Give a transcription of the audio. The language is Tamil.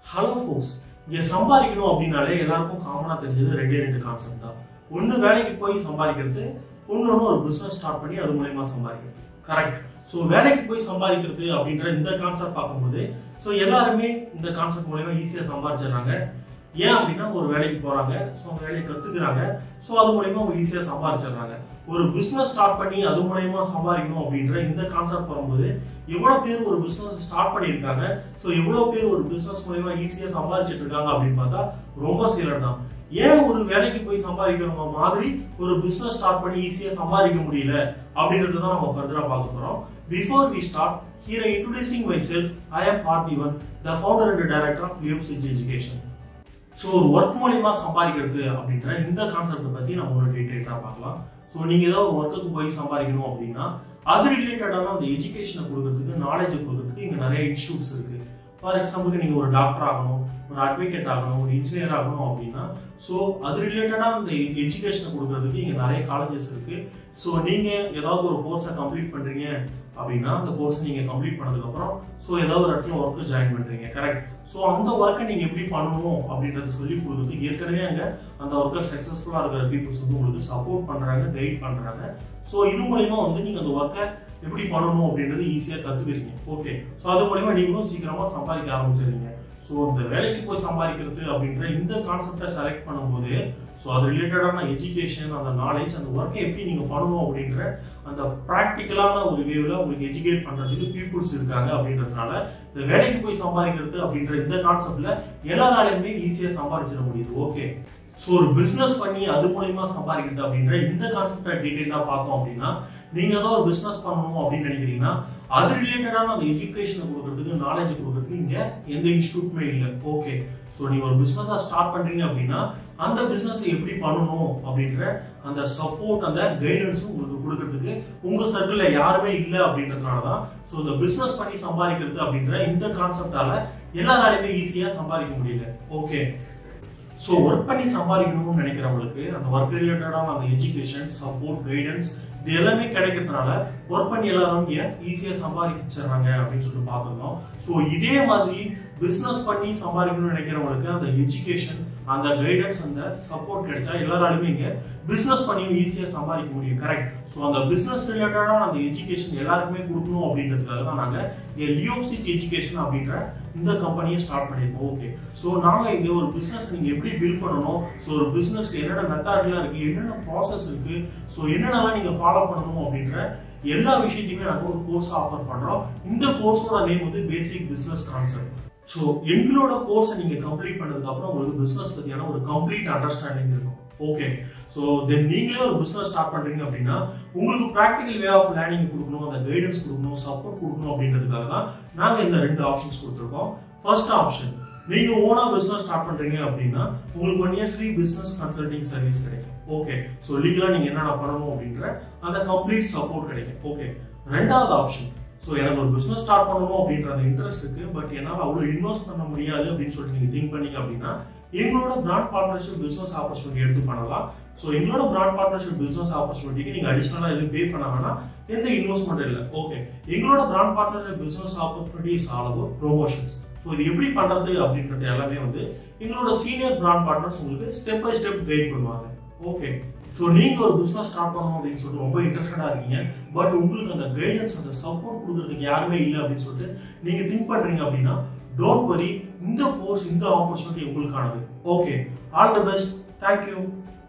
ஹலோ ஃபோர்ஸ் இங்க சம்பாதிக்கணும் அப்படின்னாலே எல்லாருக்கும் காமனா தெரிஞ்சது ரெண்டே ரெண்டு கான்செப்ட் தான் ஒன்று வேலைக்கு போய் சம்பாதிக்கிறது இன்னொன்று ஒரு பிசினஸ் ஸ்டார்ட் பண்ணி அது மூலயமா சம்பாதிக்கிறது கரெக்ட் ஸோ வேலைக்கு போய் சம்பாதிக்கிறது அப்படின்ற இந்த கான்செப்ட் பார்க்கும்போது ஸோ எல்லாருமே இந்த கான்செப்ட் மூலயமா ஈஸியாக சம்பாதிச்சிடுறாங்க ஏன் அப்படின்னா ஒரு வேலைக்கு போறாங்க ஸோ அந்த வேலையை கத்துக்கிறாங்க ஸோ அது மூலயமா அவங்க ஈஸியாக சம்பாதிச்சிடுறாங்க ஒரு பிசினஸ் ஸ்டார்ட் பண்ணி அது மூலயமா சம்பாதிக்கணும் அப்படின்ற இந்த கான்செப்ட் வரும்போது எவ்வளவு பேர் ஒரு பிசினஸ் ஸ்டார்ட் பண்ணியிருக்காங்க ஸோ எவ்வளவு பேர் ஒரு பிசினஸ் மூலயமா ஈஸியாக சம்பாதிச்சிட்டு இருக்காங்க அப்படின்னு பார்த்தா ரொம்ப சிலர் தான் ஏன் ஒரு வேலைக்கு போய் சம்பாதிக்கிறவங்க மாதிரி ஒரு பிசினஸ் ஸ்டார்ட் பண்ணி ஈஸியா சம்பாதிக்க முடியல அப்படின்றத தான் நம்ம ஃபர்தரா பார்க்க போறோம் before we start here introducing my self I am Parthivan the founder and director of Leops education so ஒரு ஒர்க் மூலியமா சம்பாதிக்கிறது அப்படின்ற இந்த கான்செப்டை பத்தி நம்ம ஒரு டீட்டெயிலாக பார்க்கலாம் ஸோ நீங்க ஏதாவது ஒரு ஒர்க்குக்கு போய் சம்பாதிக்கணும் அப்படின்னா அது ரிலேட்டடான அந்த எஜுகேஷனை கொடுக்கறதுக்கு நாலேஜ் கொடுக்கறதுக்கு இங்க நிறைய இன்ஸ்டியூட்ஸ் இருக்கு ஃபார் எக்ஸாம்பிளுக்கு நீங்க ஒரு டாக்டர் ஆகணும் ஒரு அட்வொகேட் ஆகணும் ஒரு இன்ஜினியர் ஆகணும் அப்படின்னா ஸோ அது ரிலேட்டடாக அந்த எஜுகேஷனை கொடுக்கறதுக்கு இங்கே நிறைய காலேஜஸ் இருக்கு ஸோ நீங்க ஏதாவது ஒரு கோர்ஸை கம்ப்ளீட் பண்றீங்க அப்படின்னா அந்த கோர்ஸ் நீங்க கம்ப்ளீட் பண்ணதுக்கப்புறம் ஸோ ஏதாவது ஒரு இடத்துல ஒர்க்கு ஜாயின் பண்றீங்க கரெக்ட் ஸோ அந்த ஒர்க்கை நீங்க எப்படி பண்ணணும் அப்படின்றத சொல்லி கொடுக்குறதுக்கு ஏற்கனவே அங்க அந்த ஒர்க்கர் சக்ஸஸ்ஃபுல்லாக இருக்கிற பீப்புள்ஸ் வந்து உங்களுக்கு சப்போர்ட் பண்றாங்க கைட் பண்றாங்க ஸோ இது மூலயமா வந்து நீங்க அந்த ஒர்க்கை எப்படி பண்ணணும் அப்படின்றது ஈஸியாக கத்துக்கிறீங்க ஓகே ஸோ அது மூலயமா நீங்களும் சீக்கிரமா சம்பாதிக்க ஆரம்பிச்சிருங்க ஸோ இந்த வேலைக்கு போய் சம்பாதிக்கிறது அப்படின்ற இந்த கான்செப்டை செலக்ட் பண்ணும்போது ஸோ அது ரிலேட்டடான எஜுகேஷன் அந்த நாலேஜ் அந்த ஒர்க்கை எப்படி நீங்கள் பண்ணணும் அப்படின்ற அந்த ப்ராக்டிக்கலான ஒரு வேவில் உங்களுக்கு எஜுகேட் பண்ணுறதுக்கு பீப்புள்ஸ் இருக்காங்க அப்படின்றதுனால இந்த வேலைக்கு போய் சம்பாதிக்கிறது அப்படின்ற இந்த கான்செப்ட்ல எல்லாராலையுமே ஈஸியாக சம்பாதிச்சிட முடியுது ஓகே ஸோ ஒரு பிஸ்னஸ் பண்ணி அது மூலயமா சம்பாதிக்கிறது அப்படின்ற இந்த கான்செப்டை டீட்டெயிலாக பார்த்தோம் அப்படின்னா நீங்க ஏதாவது ஒரு பிஸ்னஸ் பண்ணணும் அப்படின்னு நினைக்கிறீங்கன்னா அது ரிலேட்டடான அந்த எஜுகேஷனை கொடுக்கறதுக்கு நாலேஜ் கொடுக்கறதுக்கு இங்க எந்த இன்ஸ்டியூட்மே இல்லை ஓகே ஸோ நீங்க ஒரு பிஸ்னஸா ஸ்டார்ட் பண்றீங்க அப்படின்னா அந்த பிஸ்னஸ் எப்படி பண்ணணும் அப்படின்ற அந்த சப்போர்ட் அந்த கைடன்ஸும் உங்களுக்கு கொடுக்கறதுக்கு உங்க சர்க்கிள்ல யாருமே இல்லை அப்படின்றதுனால தான் ஸோ இந்த பிஸ்னஸ் பண்ணி சம்பாதிக்கிறது அப்படின்ற இந்த கான்செப்டால எல்லாராலையுமே ஈஸியா சம்பாதிக்க முடியல ஓகே ஸோ ஒர்க் பண்ணி சம்பாதிக்கணும்னு நினைக்கிறவங்களுக்கு அந்த ஒர்க் ரிலேட்டடான அந்த எஜுகேஷன் சப்போர்ட் கைடன்ஸ் இது எல்லாமே கிடைக்கிறதுனால ஒர்க் பண்ணி எல்லாரும் இங்கே ஈஸியாக சம்பாதிச்சிடுறாங்க அப்படின்னு சொல்லி பார்த்துருந்தோம் ஸோ இதே மாதிரி பிஸ்னஸ் பண்ணி சம்பாதிக்கணும்னு நினைக்கிறவங்களுக்கு அந்த எஜுகேஷன் அந்த கைடன்ஸ் அந்த சப்போர்ட் கிடைச்சா எல்லாராலுமே இங்கே பிஸ்னஸ் பண்ணி ஈஸியாக சம்பாதிக்க முடியும் கரெக்ட் ஸோ அந்த பிஸ்னஸ் ரிலேட்டடான அந்த எஜுகேஷன் எல்லாருக்குமே கொடுக்கணும் அப்படின்றதுக்காக தான் நாங்கள் இங்கே லியோப்சிக் எஜுகேஷன் அப்படின்ற இந்த கம்பெனியை ஸ்டார்ட் பண்ணியிருக்கோம் ஓகே ஸோ நாங்கள் இங்கே ஒரு பிஸ்னஸ் நீங்கள் எப்படி பில்ட் பண்ணணும் ஸோ ஒரு பிஸ்னஸ்க்கு என்னென்ன மெத்தட்லாம் இருக்குது என்னென்ன ப்ராசஸ் இருக்குது ஸோ என்னென்னலாம் நீங்கள் ஃபாலோ பண்ணணும் அப்படின்ற எல்லா விஷயத்தையுமே நாங்கள் ஒரு கோர்ஸ் ஆஃபர் பண்ணுறோம் இந்த கோர்ஸோட நேம் வந்து பேசிக் பிஸ்னஸ் கான்செப்ட் ஸோ எங்களோட கோர்ஸை நீங்கள் கம்ப்ளீட் பண்ணதுக்கு அப்புறம் உங்களுக்கு பிஸ்னஸ் பற்றியான ஒரு கம்ப்ளீட் அண்டர்ஸ்டாண்டிங் இருக்கும் ஓகே ஸோ தென் நீங்களே ஒரு பிஸ்னஸ் ஸ்டார்ட் பண்றீங்க அப்படின்னா உங்களுக்கு ப்ராக்டிக்கல் வே ஆஃப் லேர்னிங் கொடுக்கணும் அந்த கைடன்ஸ் கொடுக்கணும் சப்போர்ட் கொடுக்கணும் அப்படின்றதுக்காக தான் நாங்கள் இந்த ரெண்டு ஆப்ஷன்ஸ் கொடுத்துருக்கோம் ஃபர்ஸ்ட் ஆப்ஷன் நீங்க ஓனா பிசினஸ் ஸ்டார்ட் பண்றீங்க அப்படின்னா உங்களுக்கு one year free business consulting service கிடைக்கும் ஓகே ஸோ லீகலா நீங்க என்னென்ன பண்ணணும் அப்படின்ற அந்த கம்ப்ளீட் சப்போர்ட் கிடைக்கும் ஓகே ரெண்டாவது ஆப்ஷன் ஸோ எனக்கு ஒரு பிசினஸ் ஸ்டார்ட் பண்ணணும் அப்படின்ற அந்த இன்ட்ரெஸ்ட் இருக்கு பட் என்னால் அவ்வளோ இன்வெஸ்ட் பண்ண முடியாது அப்படின்னு சொல்லிட்டு நீங்க திங்க் பண்ணீங்க அப்படின்னா எங்களோட பிராண்ட் பார்ட்னர்ஷிப் பிசினஸ் ஆப்பர்ச்சுனிட்டி எடுத்து பண்ணலாம் ஸோ எங்களோட பிராண்ட் பார்ட்னர்ஷிப் பிசினஸ் ஆப்பர்ச்சுனிட்டிக்கு நீங்க அடிஷனலா எதுவும் பே பண்ண வேணாம் எந்த இன்வெஸ்ட்மெண்ட் இல்லை ஓகே எங்களோட brand partnership business opportunity is all about promotions so இது எப்படி பண்றது அப்படின்றது எல்லாமே வந்து எங்களோட சீனியர் பிராண்ட் பார்ட்னர்ஸ் உங்களுக்கு ஸ்டெப் பை ஸ்டெப் கைட் பண்ணுவாங்க ஓகே ஸோ நீங்க ஒரு பிசினஸ் ஸ்டார்ட் பண்ணணும் அப்படின்னு சொல்லிட்டு ரொம்ப இன்ட்ரெஸ்டடா இருக்கீங்க பட் உங்களுக்கு அந்த கைடன்ஸ் அந்த சப்போர்ட் கொடுக்கறதுக்கு யாருமே இல்லை அப்படின்னு சொல்லிட்டு நீங்க திங்க் பண்றீங்க அப்படின்னா டோன்ட் வரி இந்த கோர்ஸ் இந்த ஆப்பர்ச்சுனிட்டி உங்களுக்கானது okay all the best thank you